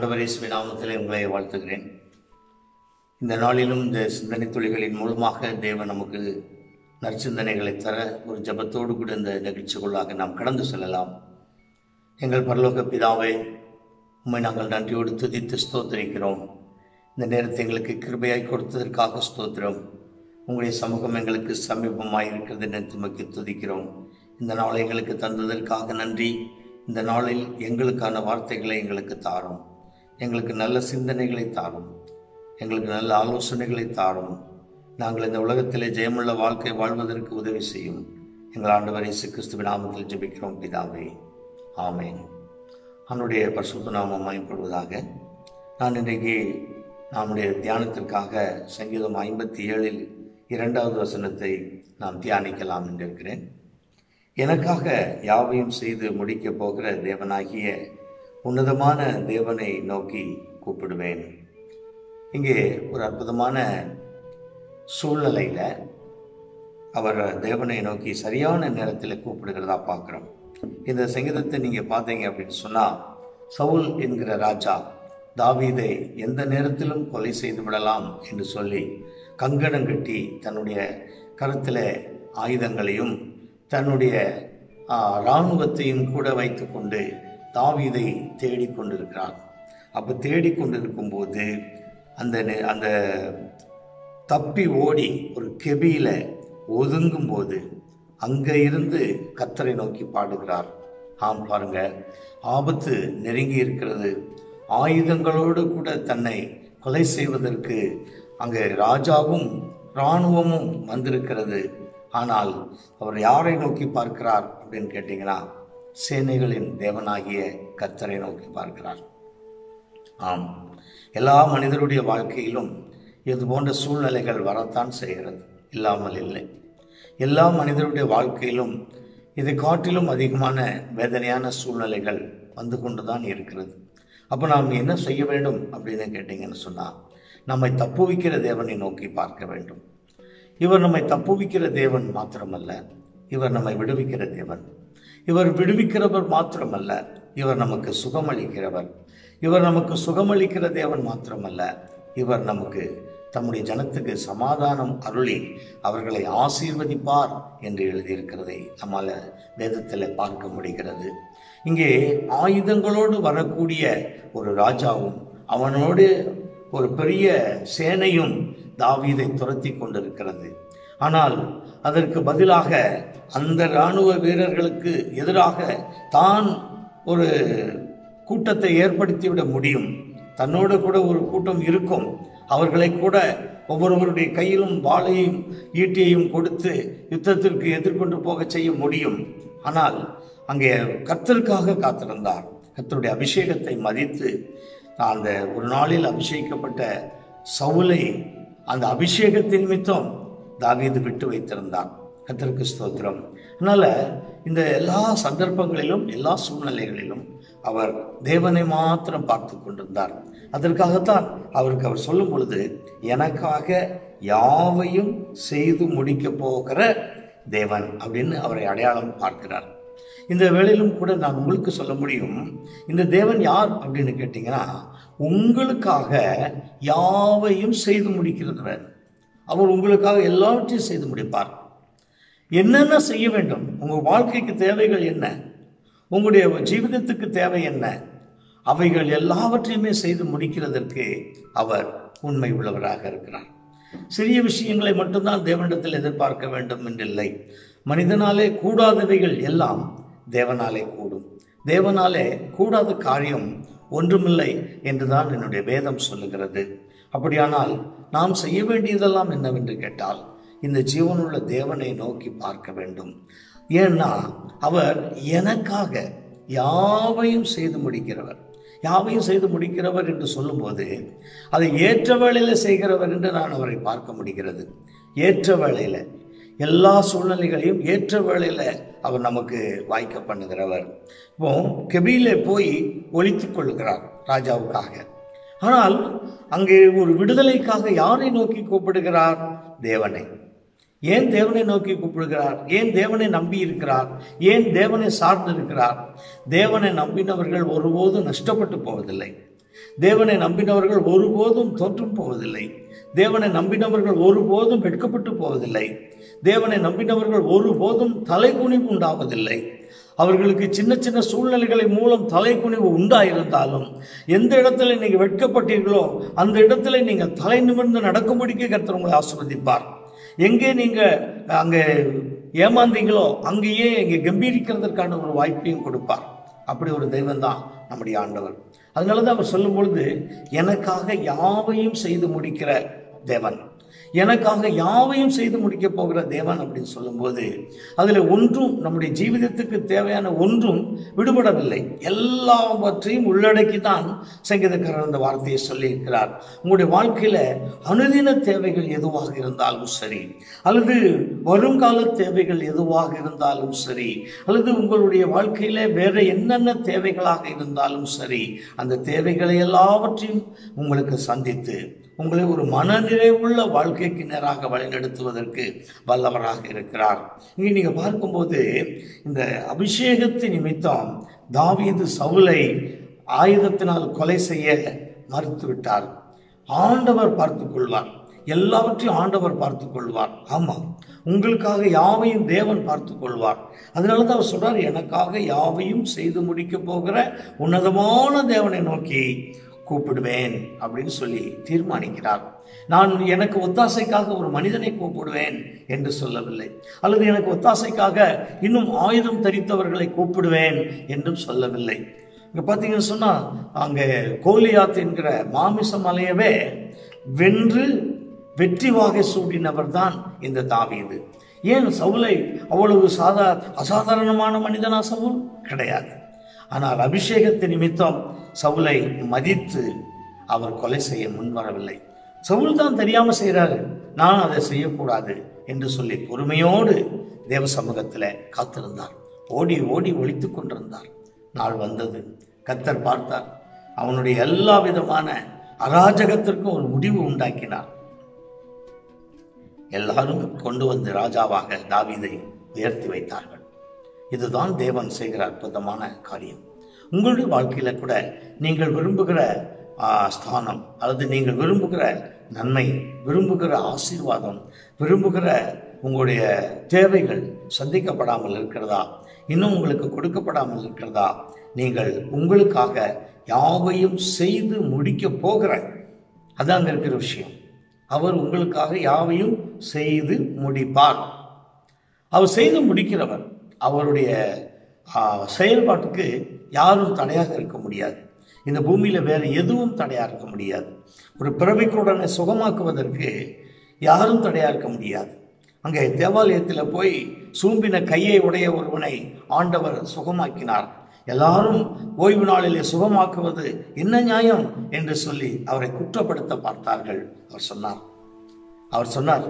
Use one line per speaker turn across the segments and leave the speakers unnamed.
ஆண்டவர் இயேசுவின் நாமத்திலே உங்களை வாழ்த்துகிறேன் இந்த நாளிலும் இந்த சிந்தனை துளிகளின் மூலமாக தேவன் நமக்கு நற்சிந்தனைகளை தர ஒரு ஜெபத்தோடு கூட இந்த நிகழ்ச்சிக்குள்ளாக நாம் கடந்து செல்லலாம் எங்கள் பரலோக பிதாவே உம்மை நாங்கள் நன்றியோடு துதித்து ஸ்தோத்திரிக்கிறோம் இந்த நேரத்தை எங்களுக்கு கிருபையாய் கொடுத்ததற்காக ஸ்தோத்திரம் உங்களுடைய சமூகம் எங்களுக்கு சமீபமாய் இருக்கிறது நிறுத்துமைக்கு துதிக்கிறோம் இந்த நாளை எங்களுக்கு தந்ததற்காக நன்றி இந்த நாளில் எங்களுக்கான வார்த்தைகளை எங்களுக்கு தாரும் எங்களுக்கு நல்ல சிந்தனைகளை தாரும் எங்களுக்கு நல்ல ஆலோசனைகளை தாரும் நாங்கள் இந்த உலகத்திலே ஜெயமுள்ள வாழ்க்கை வாழ்வதற்கு உதவி செய்யும் எங்கள் ஆண்டவர் இயேசு கிறிஸ்துவின் நாமத்தில் ஜெபிக்கிறோம் பிதாவே ஆமென் அவனுடைய பரிசுத்த நாமம் மயப்படுவதாக நான் இன்றைக்கு நம்முடைய தியானத்திற்காக சங்கீதம் ஐம்பத்தி ஏழில் இரண்டாவது வசனத்தை நாம் தியானிக்கலாம் என்றிருக்கிறேன் எனக்காக யாவையும் செய்து முடிக்கப் போகிற தேவனாகிய உன்னதமான தேவனை நோக்கி கூப்பிடுவேன் இங்கே ஒரு அற்புதமான சூழ்நிலையில் அவர் தேவனை நோக்கி சரியான நேரத்தில் கூப்பிடுகிறதா பார்க்குறோம் இந்த சங்கீதத்தை நீங்கள் பார்த்தீங்க அப்படின்னு சொன்னால் சவுல் என்கிற ராஜா தாவீதை எந்த நேரத்திலும் கொலை செய்து விடலாம் என்று சொல்லி கங்கணம் கட்டி தன்னுடைய கருத்தில் ஆயுதங்களையும் தன்னுடைய ஆ, இராணுவத்தையும் கூட வைத்துக்கொண்டு தாவீதை தேடிக்கொண்டிருக்கிறார் அப்போ தேடிக்கொண்டிருக்கும் போது அந்த நே- அந்த தப்பி ஓடி ஒரு கெபியில ஒதுங்கும் போது அங்கே இருந்து கத்தரை நோக்கி பாடுகிறார் ஆம் பாருங்க ஆபத்து நெருங்கி இருக்கிறது ஆயுதங்களோடு கூட தன்னை கொலை செய்வதற்கு அங்கே ராஜாவும் இராணுவமும் வந்திருக்கிறது ஆனால் அவர் யாரை நோக்கி பார்க்கிறார் அப்படின்னு கேட்டிங்கன்னா சேனைகளின் தேவனாகிய கத்தரை நோக்கி பார்க்கிறார் ஆம் எல்லா மனிதருடைய வாழ்க்கையிலும் இது போன்ற சூழ்நிலைகள் வரத்தான் செய்கிறது இல்லாமல் இல்லை எல்லா மனிதருடைய வாழ்க்கையிலும் இதை காட்டிலும் அதிகமான வேதனையான சூழ்நிலைகள் வந்து கொண்டு தான் இருக்கிறது அப்போ நாம் என்ன செய்ய வேண்டும் அப்படின்னு கேட்டிங்கன்னு சொன்னால் நம்மை தப்புவிக்கிற தேவனை நோக்கி பார்க்க வேண்டும் இவர் நம்மை தப்புவிக்கிற தேவன் மாத்திரமல்ல இவர் நம்மை விடுவிக்கிற தேவன் இவர் விடுவிக்கிறவர் மாத்திரமல்ல இவர் நமக்கு சுகமளிக்கிறவர் இவர் நமக்கு சுகமளிக்கிற தேவன் மாத்திரமல்ல இவர் நமக்கு தம்முடைய ஜனத்துக்கு சமாதானம் அருளி அவர்களை ஆசீர்வதிப்பார் என்று எழுதியிருக்கிறதை நம்மால வேதத்தில் பார்க்க முடிகிறது இங்கே ஆயுதங்களோடு வரக்கூடிய ஒரு ராஜாவும் அவனோடு ஒரு பெரிய சேனையும் தாவீதை துரத்தி கொண்டிருக்கிறது ஆனால் அதற்கு பதிலாக அந்த இராணுவ வீரர்களுக்கு எதிராக தான் ஒரு கூட்டத்தை ஏற்படுத்திவிட முடியும் தன்னோடு கூட ஒரு கூட்டம் இருக்கும் அவர்களை கூட ஒவ்வொருவருடைய கையிலும் வாளையும் ஈட்டியையும் கொடுத்து யுத்தத்திற்கு எதிர்கொண்டு போக செய்ய முடியும் ஆனால் அங்கே கர்த்தருக்காக காத்திருந்தார் கர்த்தருடைய அபிஷேகத்தை மதித்து அந்த ஒரு நாளில் அபிஷேகிக்கப்பட்ட சவுலை அந்த அபிஷேகத்தின் நிமித்தம் தாவீது விட்டு வைத்திருந்தார் கர்த்தருக்கு ஸ்தோத்திரம் அதனால இந்த எல்லா சந்தர்ப்பங்களிலும் எல்லா சூழ்நிலைகளிலும் அவர் தேவனை மாத்திரம் பார்த்து கொண்டிருந்தார் அதற்காகத்தான் அவருக்கு அவர் சொல்லும் பொழுது எனக்காக யாவையும் செய்து முடிக்க போகிற தேவன் அப்படின்னு அவரை அடையாளம் பார்க்கிறார் இந்த வேளையிலும் கூட நான் உங்களுக்கு சொல்ல முடியும் இந்த தேவன் யார் அப்படின்னு கேட்டிங்கன்னா உங்களுக்காக யாவையும் செய்து முடிக்கிறவர் அவர் உங்களுக்காக எல்லாவற்றையும் செய்து முடிப்பார் என்னென்ன செய்ய வேண்டும் உங்கள் வாழ்க்கைக்கு தேவைகள் என்ன உங்களுடைய ஜீவிதத்துக்கு தேவை என்ன அவைகள் எல்லாவற்றையுமே செய்து முடிக்கிறதற்கு அவர் உண்மை உள்ளவராக இருக்கிறார் சிறிய விஷயங்களை மட்டும்தான் தேவனிடத்தில் எதிர்பார்க்க வேண்டும் என்றில்லை மனிதனாலே கூடாதவைகள் எல்லாம் தேவனாலே கூடும் தேவனாலே கூடாத காரியம் ஒன்றுமில்லை என்றுதான் என்னுடைய வேதம் சொல்லுகிறது அப்படியானால் நாம் செய்ய வேண்டியதெல்லாம் என்னவென்று கேட்டால் இந்த ஜீவனுள்ள தேவனை நோக்கி பார்க்க வேண்டும் ஏன்னா அவர் எனக்காக யாவையும் செய்து முடிக்கிறவர் யாவையும் செய்து முடிக்கிறவர் என்று சொல்லும்போது அதை ஏற்ற வேளையில் செய்கிறவர் என்று நான் அவரை பார்க்க முடிகிறது ஏற்ற வேளையில் எல்லா சூழ்நிலைகளையும் ஏற்ற வேளையில் அவர் நமக்கு வாய்க்க பண்ணுகிறவர் இப்போ கெபியிலே போய் ஒழித்துக் கொள்கிறார் ராஜாவுக்காக ஆனால் அங்கே ஒரு விடுதலைக்காக யாரை நோக்கி கூப்பிடுகிறார் தேவனை ஏன் தேவனை நோக்கி கூப்பிடுகிறார் ஏன் தேவனை நம்பி இருக்கிறார் ஏன் தேவனை சார்ந்து இருக்கிறார் தேவனை நம்பினவர்கள் ஒருபோதும் நஷ்டப்பட்டு போவதில்லை தேவனை நம்பினவர்கள் ஒருபோதும் தோற்றும் போவதில்லை தேவனை நம்பினவர்கள் ஒருபோதும் வெட்கப்பட்டு போவதில்லை தேவனை நம்பினவர்கள் ஒருபோதும் தலைகுனிவு உண்டாவதில்லை அவர்களுக்கு சின்ன சின்ன சூழ்நிலைகளை மூலம் தலைக்குனிவு உண்டாயிருந்தாலும் எந்த இடத்துல நீங்க வெட்கப்பட்டீர்களோ அந்த இடத்துல நீங்க தலை நிமிர்ந்து நடக்கும்படிக்கு கர்த்தர் உங்களை ஆசிர்வதிப்பார் எங்கே நீங்க அங்கே ஏமாந்தீங்களோ அங்கேயே இங்கே கம்பீரிக்கிறதற்கான ஒரு வாய்ப்பையும் கொடுப்பார் அப்படி ஒரு தெய்வம் தான் நம்முடைய ஆண்டவர் அதனால தான் அவர் சொல்லும் பொழுது எனக்காக யாவையும் செய்து முடிக்கிற தேவன் எனக்காக யாவையும் செய்து முடிக்க போகிற தேவன் அப்படின்னு சொல்லும்போது அதில் ஒன்றும் நம்முடைய ஜீவிதத்துக்கு தேவையான ஒன்றும் விடுபடவில்லை எல்லாவற்றையும் உள்ளடக்கி தான் சங்கீதக்காரர் அந்த வார்த்தையை சொல்லியிருக்கிறார் உங்களுடைய வாழ்க்கையில அனுதின தேவைகள் எதுவாக இருந்தாலும் சரி அல்லது வருங்கால தேவைகள் எதுவாக இருந்தாலும் சரி அல்லது உங்களுடைய வாழ்க்கையில வேற என்னென்ன தேவைகளாக இருந்தாலும் சரி அந்த தேவைகளை எல்லாவற்றையும் உங்களுக்கு சந்தித்து உங்களை ஒரு மனநிறைவுள்ள வாழ்க்கைக்கு நேராக வழிநடத்துவதற்கு வல்லவராக இருக்கிறார் இங்கே நீங்க பார்க்கும்போது இந்த அபிஷேகத்து நிமித்தம் தாவீது சவுலை ஆயுதத்தினால் கொலை செய்ய மறுத்து விட்டார் ஆண்டவர் பார்த்துக் கொள்வார் எல்லாவற்றையும் ஆண்டவர் பார்த்துக் கொள்வார் ஆமா உங்களுக்காக யாவையும் தேவன் பார்த்துக் கொள்வார் அதனால தான் அவர் சொல்றார் எனக்காக யாவையும் செய்து முடிக்க போகிற உன்னதமான தேவனை நோக்கி கூப்பிடுவேன் அப்படின்னு சொல்லி தீர்மானிக்கிறார் நான் எனக்கு ஒத்தாசைக்காக ஒரு மனிதனை கூப்பிடுவேன் என்று சொல்லவில்லை அல்லது எனக்கு ஒத்தாசைக்காக இன்னும் ஆயுதம் தரித்தவர்களை கூப்பிடுவேன் என்றும் சொல்லவில்லை இங்க பார்த்தீங்கன்னு சொன்னா அங்கே கோலியாத் என்கிற மாமிச மலையவே வென்று வெற்றி வாகை சூடினவர் தான் இந்த தாவீது ஏன் சவுலை அவ்வளவு சாதா அசாதாரணமான மனிதனா சவுல் கிடையாது ஆனால் அபிஷேகத்து நிமித்தம் சவுலை மதித்து அவர் கொலை செய்ய முன்வரவில்லை சவுல் தான் தெரியாம செய்கிறாரு நான் அதை செய்யக்கூடாது என்று சொல்லி பொறுமையோடு தேவ சமூகத்தில் காத்திருந்தார் ஓடி ஓடி ஒழித்து கொண்டிருந்தார் நாள் வந்தது கத்தர் பார்த்தார் அவனுடைய எல்லா விதமான அராஜகத்திற்கும் ஒரு முடிவு உண்டாக்கினார் எல்லாரும் கொண்டு வந்து ராஜாவாக தாவீதை உயர்த்தி வைத்தார்கள் இதுதான் தேவன் செய்கிற அற்புதமான காரியம் உங்களுடைய வாழ்க்கையில கூட நீங்கள் விரும்புகிற ஆ, ஸ்தானம் அல்லது நீங்கள் விரும்புகிற நன்மை விரும்புகிற ஆசீர்வாதம் விரும்புகிற உங்களுடைய தேவைகள் சந்திக்கப்படாமல் இருக்கிறதா இன்னும் உங்களுக்கு கொடுக்கப்படாமல் இருக்கிறதா நீங்கள் உங்களுக்காக யாவையும் செய்து முடிக்க போகிற அதான் அங்க இருக்கிற விஷயம் அவர் உங்களுக்காக யாவையும் செய்து முடிப்பார் அவர் செய்து முடிக்கிறவர் அவருடைய ஆ, செயல்பாட்டுக்கு யாரும் தடையாக இருக்க முடியாது இந்த பூமியில வேற எதுவும் தடையாக இருக்க முடியாது ஒரு பிறவிக்குடனை சுகமாக்குவதற்கு யாரும் தடையாக இருக்க முடியாது அங்கே தேவாலயத்தில் போய் சூம்பின கையை உடைய ஒருவனை ஆண்டவர் சுகமாக்கினார் எல்லாரும் ஓய்வு நாளிலே சுகமாக்குவது என்ன நியாயம் என்று சொல்லி அவரை குற்றப்படுத்த பார்த்தார்கள் அவர் சொன்னார் அவர் சொன்னார்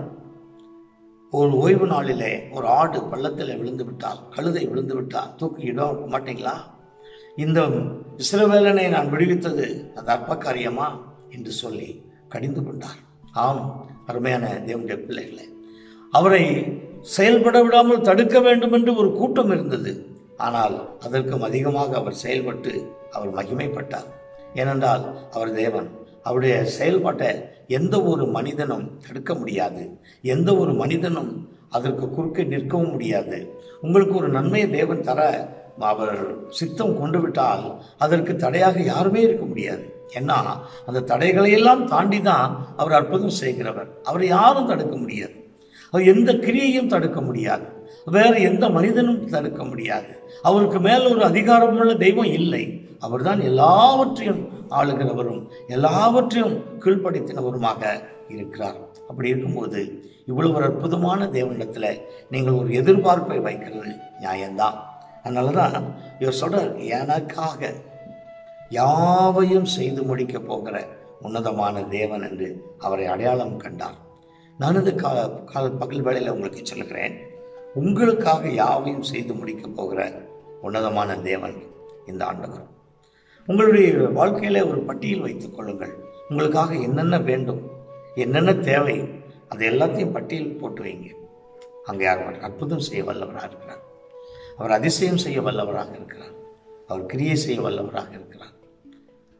ஒரு ஓய்வு நாளிலே ஒரு ஆடு பள்ளத்தில் விழுந்து விட்டால் கழுதை விழுந்து விட்டால் தூக்கி இடம் மாட்டீங்களா இந்த இஸ்ரவேலனை நான் விடுவித்தது அது அற்ப காரியமா என்று சொல்லி கடிந்து கொண்டார் ஆம் அருமையான தேவனுடைய பிள்ளைகளே அவரை செயல்பட விடாமல் தடுக்க வேண்டும் என்று ஒரு கூட்டம் இருந்தது ஆனால் அதற்கும் அதிகமாக அவர் செயல்பட்டு அவர் மகிமைப்பட்டார் ஏனென்றால் அவர் தேவன் அவருடைய செயல்பாட்டை எந்த ஒரு மனிதனும் தடுக்க முடியாது எந்த ஒரு மனிதனும் அதற்கு குறுக்கே நிற்கவும் முடியாது உங்களுக்கு ஒரு நன்மையை தேவன் தர அவர் சித்தம் கொண்டு விட்டால் அதற்கு தடையாக யாருமே இருக்க முடியாது ஏன்னா அந்த தடைகளை எல்லாம் தாண்டி தான் அவர் அற்புதம் செய்கிறவர் அவரை யாரும் தடுக்க முடியாது அவர் எந்த கிரியையும் தடுக்க முடியாது வேற எந்த மனிதனும் தடுக்க முடியாது அவருக்கு மேல் ஒரு அதிகாரமுள்ள தெய்வம் இல்லை அவர்தான் எல்லாவற்றையும் ஆளுகிறவரும் எல்லாவற்றையும் கீழ்ப்படுத்தினவருமாக இருக்கிறார் அப்படி இருக்கும்போது இவ்வளவு ஒரு அற்புதமான தேவனிடத்துல நீங்கள் ஒரு எதிர்பார்ப்பை வைக்கிறது நியாயம்தான் அதனாலதான் இவர் சொல்றார் எனக்காக யாவையும் செய்து முடிக்க போகிற உன்னதமான தேவன் என்று அவரை அடையாளம் கண்டார் நான் இந்த கால கால பகல் வேளையில் உங்களுக்கு சொல்லுகிறேன் உங்களுக்காக யாவையும் செய்து முடிக்க போகிற உன்னதமான தேவன் இந்த ஆண்டவர் உங்களுடைய வாழ்க்கையில ஒரு பட்டியல் வைத்துக் கொள்ளுங்கள் உங்களுக்காக என்னென்ன வேண்டும் என்னென்ன தேவை அது எல்லாத்தையும் பட்டியல் போட்டு வைங்க அங்கே அவர் அற்புதம் செய்ய வல்லவராக இருக்கிறார் அவர் அதிசயம் செய்ய வல்லவராக இருக்கிறார் அவர் கிரியை செய்ய வல்லவராக இருக்கிறார்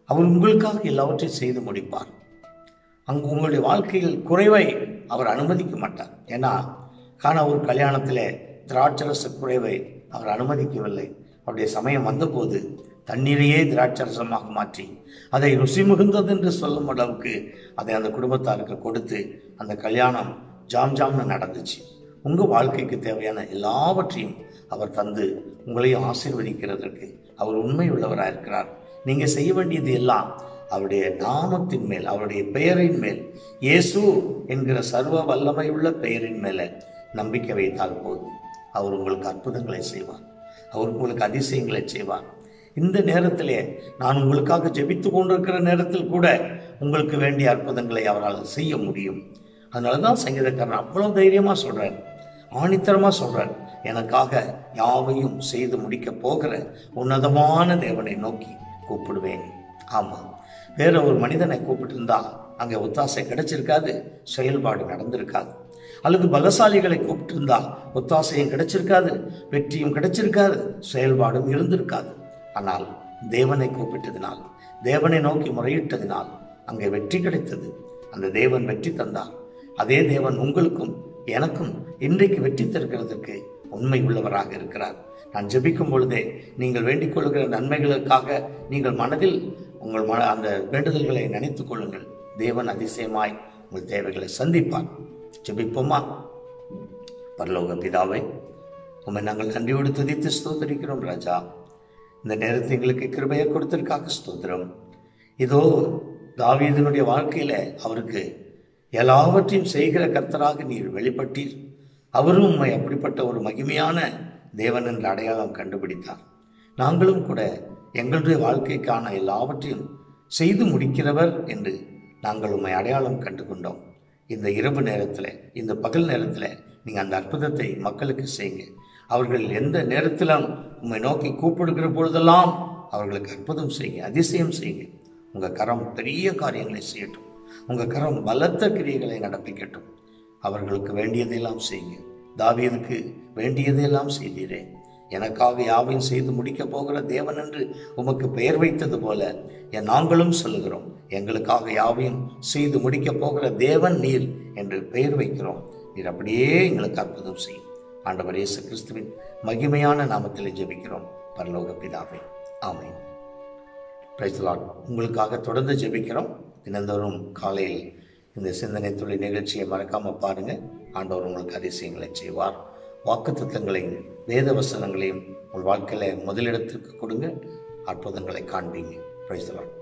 அவர் உங்களுக்காக எல்லாவற்றையும் செய்து முடிப்பார் அங்கு உங்களுடைய வாழ்க்கையில் குறைவை அவர் அனுமதிக்க மாட்டார் ஏன்னா காண ஒரு கல்யாணத்தில் திராட்சரச குறைவை அவர் அனுமதிக்கவில்லை அவருடைய சமயம் வந்தபோது தண்ணீரையே திராட்சரசமாக மாற்றி அதை ருசி மிகுந்தது என்று சொல்லும் அளவுக்கு அதை அந்த குடும்பத்தாருக்கு கொடுத்து அந்த கல்யாணம் ஜாம் ஜாம்னு நடந்துச்சு உங்கள் வாழ்க்கைக்கு தேவையான எல்லாவற்றையும் அவர் தந்து உங்களையும் ஆசீர்வதிக்கிறதற்கு அவர் உண்மை உள்ளவராக இருக்கிறார் நீங்கள் செய்ய வேண்டியது எல்லாம் அவருடைய நாமத்தின் மேல் அவருடைய பெயரின் மேல் இயேசு என்கிற சர்வ வல்லமை உள்ள பெயரின் மேலே நம்பிக்கை வைத்தால் போதும் அவர் உங்களுக்கு அற்புதங்களை செய்வார் அவர் உங்களுக்கு அதிசயங்களை செய்வார் இந்த நேரத்திலே நான் உங்களுக்காக ஜெபித்து கொண்டிருக்கிற நேரத்தில் கூட உங்களுக்கு வேண்டிய அற்புதங்களை அவரால் செய்ய முடியும் அதனால தான் சங்கீதக்காரன் அவ்வளோ தைரியமாக சொல்கிறார் ஆணித்தரமாக சொல்கிறார் எனக்காக யாவையும் செய்து முடிக்க போகிற உன்னதமான தேவனை நோக்கி கூப்பிடுவேன் ஆமாம் வேற ஒரு மனிதனை கூப்பிட்டு அங்கே ஒத்தாசை கிடைச்சிருக்காது செயல்பாடு நடந்திருக்காது அல்லது பலசாலிகளை கூப்பிட்டு இருந்தா ஒத்தாசையும் கிடைச்சிருக்காது வெற்றியும் கிடைச்சிருக்காது செயல்பாடும் இருந்திருக்காது ஆனால் தேவனை கூப்பிட்டதினால் தேவனை நோக்கி முறையிட்டதினால் அங்கே வெற்றி கிடைத்தது அந்த தேவன் வெற்றி தந்தார் அதே தேவன் உங்களுக்கும் எனக்கும் இன்றைக்கு வெற்றி தருகிறதற்கு உண்மை உள்ளவராக இருக்கிறார் நான் ஜெபிக்கும் பொழுதே நீங்கள் வேண்டிக் கொள்கிற நன்மைகளுக்காக நீங்கள் மனதில் உங்கள் மன அந்த வேண்டுதல்களை நினைத்துக் கொள்ளுங்கள் தேவன் அதிசயமாய் உங்கள் தேவைகளை சந்திப்பார் ஜெபிப்போமா பரலோக பிதாவை உண்மை நாங்கள் நன்றியோடு துதித்து ஸ்தோத்தரிக்கிறோம் ராஜா இந்த நேரத்தை எங்களுக்கு கிருபையை கொடுத்ததற்காக ஸ்தோத்திரம் இதோ தாவீதனுடைய வாழ்க்கையில அவருக்கு எல்லாவற்றையும் செய்கிற கர்த்தராக நீர் வெளிப்பட்டீர் அவரும் உண்மை அப்படிப்பட்ட ஒரு மகிமையான தேவன் என்ற அடையாளம் கண்டுபிடித்தார் நாங்களும் கூட எங்களுடைய வாழ்க்கைக்கான எல்லாவற்றையும் செய்து முடிக்கிறவர் என்று நாங்கள் உண்மை அடையாளம் கண்டு கொண்டோம் இந்த இரவு நேரத்தில் இந்த பகல் நேரத்தில் நீங்கள் அந்த அற்புதத்தை மக்களுக்கு செய்யுங்க அவர்கள் எந்த நேரத்திலும் உண்மை நோக்கி கூப்பிடுகிற பொழுதெல்லாம் அவர்களுக்கு அற்புதம் செய்யுங்க அதிசயம் செய்யுங்க உங்கள் கரம் பெரிய காரியங்களை செய்யட்டும் உங்கள் கரம் பலத்த கிரியைகளை நடப்பிக்கட்டும் அவர்களுக்கு வேண்டியதையெல்லாம் செய்யுங்க தாவீதுக்கு வேண்டியதையெல்லாம் செய்தீரே எனக்காக யாவையும் செய்து முடிக்கப் போகிற தேவன் என்று உமக்கு பெயர் வைத்தது போல என் நாங்களும் சொல்லுகிறோம் எங்களுக்காக யாவையும் செய்து முடிக்கப் போகிற தேவன் நீர் என்று பெயர் வைக்கிறோம் நீர் அப்படியே எங்களுக்கு அற்புதம் செய்யும் ஆண்டவர் இயேசு கிறிஸ்துவின் மகிமையான நாமத்தில் ஜெபிக்கிறோம் பரலோக பிதாவே ஆமென் பிரைஸ் லார்ட் உங்களுக்காக தொடர்ந்து ஜெபிக்கிறோம் தினந்தோறும் காலையில் இந்த சிந்தனை தொழில் நிகழ்ச்சியை மறக்காம பாருங்க ஆண்டவர் உங்களுக்கு அதிசயங்களை செய்வார் வாக்குத்தத்தங்களையும் வேத வசனங்களையும் உங்கள் வாழ்க்கையில முதலிடத்திற்கு கொடுங்க அற்புதங்களை காண்பீங்க பிரைஸ் லார்ட்